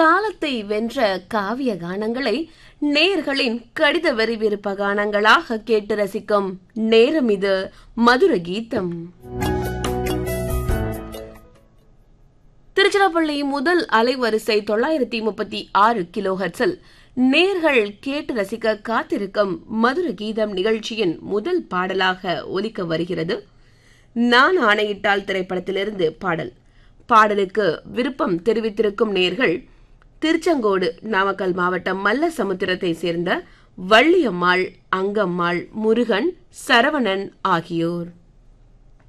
காலத்தை வென்ற காவிய கானங்களை நேர்களின் கடித வரி விருப்ப கானங்களாக கேட்டு ரசிக்கும் நேரம் இது மதுர கீதம் திருச்சிராப்பள்ளி முதல் அலைவரிசை தொள்ளாயிரத்தி முப்பத்தி ஆறு கிலோ ஹெர்ட்ஸில் நேர்கள் கேட்டு ரசிக்க காத்திருக்கும் மதுர கீதம் நிகழ்ச்சியின் முதல் பாடலாக ஒலிக்க வருகிறது நான் ஆணையிட்டால் திரைப்படத்திலிருந்து பாடல் பாடலுக்கு விருப்பம் தெரிவித்திருக்கும் நேர்கள் திருச்செங்கோடு நாமக்கல் மாவட்டம் மல்லசமுத்திரத்தை சேர்ந்த வள்ளியம்மாள் அங்கம்மாள் முருகன் சரவணன் ஆகியோர்